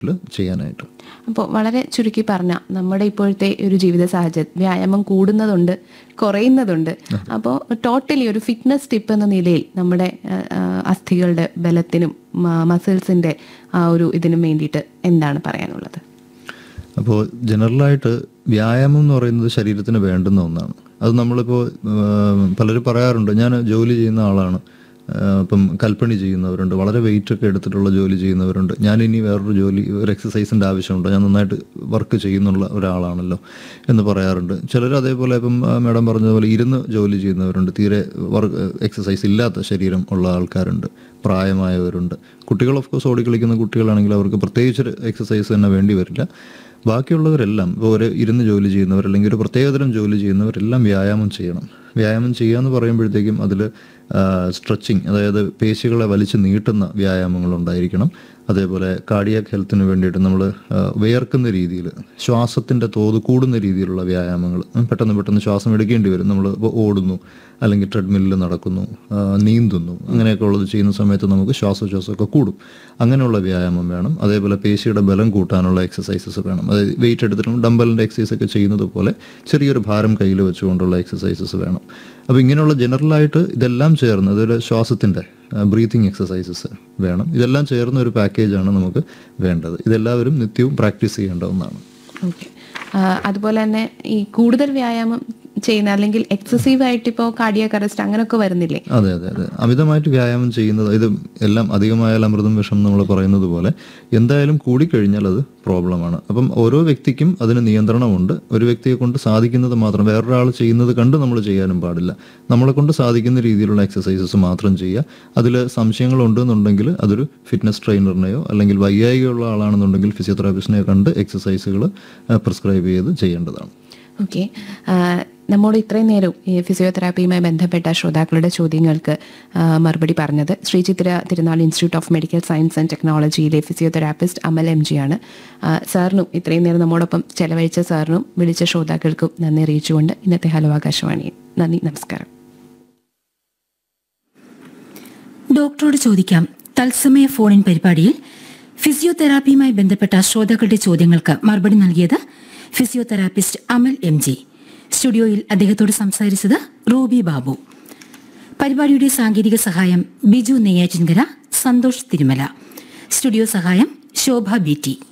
ചെയ്യാനായിട്ട് അപ്പോൾ വളരെ ചുരുക്കി പറഞ്ഞ നമ്മുടെ ഇപ്പോഴത്തെ ഒരു ജീവിത സാഹചര്യം വ്യായാമം കൂടുന്നതുണ്ട് കുറയുന്നതുണ്ട് അപ്പോൾ ടോട്ടലി ഒരു ഫിറ്റ്നസ് ടിപ്പ് എന്ന നിലയിൽ നമ്മുടെ ആ, ആ, അസ്ഥികളുടെ ബലത്തിനും മസിൽസിന്റെ ആ ഒരു ഇതിനും വേണ്ടിയിട്ട് എന്താണ് പറയാനുള്ളത് അപ്പോൾ ജനറലായിട്ട് വ്യായാമം എന്ന് പറയുന്നത് ശരീരത്തിന് വേണ്ടുന്ന ഒന്നാണ് അത് നമ്മളിപ്പോൾ പലരും പറയാറുണ്ട് ഞാൻ ജോലി ചെയ്യുന്ന ആളാണ് ആ, ഇപ്പം കൽപ്പണി ചെയ്യുന്നവരുണ്ട് വളരെ വെയിറ്റ് ഒക്കെ എടുത്തിട്ടുള്ള ജോലി ചെയ്യുന്നവരുണ്ട് ഞാൻ ഇനി വേറൊരു ജോലി ഒരു എക്സസൈസിൻ്റെ ആവശ്യമുണ്ടോ ഞാൻ നന്നായിട്ട് വർക്ക് ചെയ്യുന്നുള്ള ഒരാളാണല്ലോ എന്ന് പറയാറുണ്ട് ചിലർ അതേപോലെ ഇപ്പം ആ, മാഡം പറഞ്ഞതുപോലെ ഇരുന്ന് ജോലി ചെയ്യുന്നവരുണ്ട് തീരെ വർക്ക് എക്സസൈസ് ഇല്ലാത്ത ശരീരം ഉള്ള ആൾക്കാരുണ്ട് പ്രായമായവരുണ്ട് കുട്ടികൾ ഓഫ് കോഴ്സ് ഓടിക്കളിക്കുന്ന കുട്ടികളാണെങ്കിൽ അവർക്ക് പ്രത്യേകിച്ചൊരു എക്സസൈസ് തന്നെ വേണ്ടി വരില്ല ബാക്കിയുള്ളവരെല്ലാം ഇപ്പോൾ ഒരു ഇരുന്ന് ജോലി ചെയ്യുന്നവർ അല്ലെങ്കിൽ ഒരു പ്രത്യേകതരം ജോലി ചെയ്യുന്നവരെല്ലാം വ്യായാമം ചെയ്യണം വ്യായാമം ചെയ്യുക എന്ന് പറയുമ്പോഴത്തേക്കും അതിൽ സ്ട്രെച്ചിങ് അതായത് പേശികളെ വലിച്ചു നീട്ടുന്ന വ്യായാമങ്ങൾ ഉണ്ടായിരിക്കണം അതേപോലെ കാർഡിയാക് ഹെൽത്തിന് വേണ്ടിയിട്ട് നമ്മൾ വിയർക്കുന്ന രീതിയിൽ ശ്വാസത്തിൻ്റെ തോത് കൂടുന്ന രീതിയിലുള്ള വ്യായാമങ്ങൾ ഉം, പെട്ടെന്ന് പെട്ടെന്ന് ശ്വാസം എടുക്കേണ്ടി വരും നമ്മൾ ഓടുന്നു അല്ലെങ്കിൽ ട്രെഡ്മില്ലിൽ നടക്കുന്നു ആ, നീന്തുന്നു അങ്ങനെയൊക്കെ ഉള്ളത് ചെയ്യുന്ന സമയത്ത് നമുക്ക് ശ്വാസോച്ഛ്വാസമൊക്കെ കൂടും അങ്ങനെയുള്ള വ്യായാമം വേണം അതേപോലെ പേശിയുടെ ബലം കൂട്ടാനുള്ള എക്സസൈസസ് വേണം അതായത് വെയിറ്റ് എടുത്തിട്ടും ഡംബലിൻ്റെ എക്സസൈസ് ഒക്കെ ചെയ്യുന്നത് പോലെ ചെറിയൊരു ഭാരം കയ്യിൽ വെച്ചുകൊണ്ടുള്ള എക്സസൈസസ് വേണം അപ്പോൾ ഇങ്ങനെയുള്ള ജനറലായിട്ട് ഇതെല്ലാം ചേർന്ന് അതൊരു ശ്വാസത്തിൻ്റെ ബ്രീത്തിങ് എക്സസൈസസ് വേണം ഇതെല്ലാം ചേർന്ന ഒരു പാക്കേജാണ് നമുക്ക് വേണ്ടത് ഇതെല്ലാവരും നിത്യവും പ്രാക്ടീസ് ചെയ്യേണ്ട ഒന്നാണ് ഓക്കെ അതുപോലെ തന്നെ ഈ കൂടുതൽ വ്യായാമം ചെയ്യുന്ന അല്ലെങ്കിൽ എക്സസീവ് ആയിട്ട് ഇപ്പോൾ കാർഡിയാക് അറസ്റ്റ് അങ്ങനെയൊക്കെ വരുന്നില്ലേ അതെ അതെ അതെ അമിതമായിട്ട് വ്യായാമം ചെയ്യുന്നത് ഇത് എല്ലാം അധികമായാൽ അമൃതം വിഷം നമ്മൾ പറയുന്നത് പോലെ എന്തായാലും കൂടിക്കഴിഞ്ഞാൽ അത് പ്രോബ്ലമാണ് അപ്പം ഓരോ വ്യക്തിക്കും അതിന് നിയന്ത്രണമുണ്ട് ഒരു വ്യക്തിയെ കൊണ്ട് സാധിക്കുന്നത് മാത്രം വേറൊരാൾ ചെയ്യുന്നത് കണ്ട് നമ്മൾ ചെയ്യാനും പാടില്ല നമ്മളെ കൊണ്ട് സാധിക്കുന്ന രീതിയിലുള്ള എക്സസൈസസ് മാത്രം ചെയ്യുക അതിൽ സംശയങ്ങൾ ഉണ്ടെന്നുണ്ടെങ്കിൽ അതൊരു ഫിറ്റ്നസ് ട്രെയിനറിനെയോ അല്ലെങ്കിൽ വൈകായികമുള്ള ആളാണെന്നുണ്ടെങ്കിൽ ഫിസിയോതെറാപ്പിസ്റ്റിനെയോ കണ്ട് എക്സസൈസുകൾ പ്രിസ്ക്രൈബ് ചെയ്ത് ചെയ്യേണ്ടതാണ് ഓക്കെ നമ്മോട് ഇത്രയും നേരം ഈ ഫിസിയോതെറാപ്പിയുമായി ബന്ധപ്പെട്ട ശ്രോതാക്കളുടെ ചോദ്യങ്ങൾക്ക് ആ, മറുപടി പറഞ്ഞത് Sree Chitra Thirunal institute of medical science and ടെക്നോളജിയിലെ ഫിസിയോതെറാപ്പിസ്റ്റ് അമൽ എം ജി ആണ് ആ, സാറിനും ഇത്രയും നേരം നമ്മോടൊപ്പം ചെലവഴിച്ച സാറിനും വിളിച്ച ശ്രോതാക്കൾക്കും നന്ദി അറിയിച്ചുകൊണ്ട് ഇന്നത്തെ ഹലോ ആകാശവാണി നന്ദി നമസ്കാരം ഡോക്ടറോട് ചോദിക്കാം തത്സമയ ഫോണിൻ പരിപാടിയിൽ ഫിസിയോതെറാപ്പിയുമായി ബന്ധപ്പെട്ട ശ്രോതാക്കളുടെ ചോദ്യങ്ങൾക്ക് മറുപടി നൽകിയത് ഫിസിയോതെറാപ്പിസ്റ്റ് അമൽ എം ജി സ്റ്റുഡിയോയിൽ അദ്ദേഹത്തോട് സംസാരിച്ചത് റൂബി ബാബു പരിപാടിയുടെ സാങ്കേതിക സഹായം ബിജു നെയ്യാറ്റിൻകര സന്തോഷ് തിരുമല സ്റ്റുഡിയോ സഹായം ശോഭ ബി ടി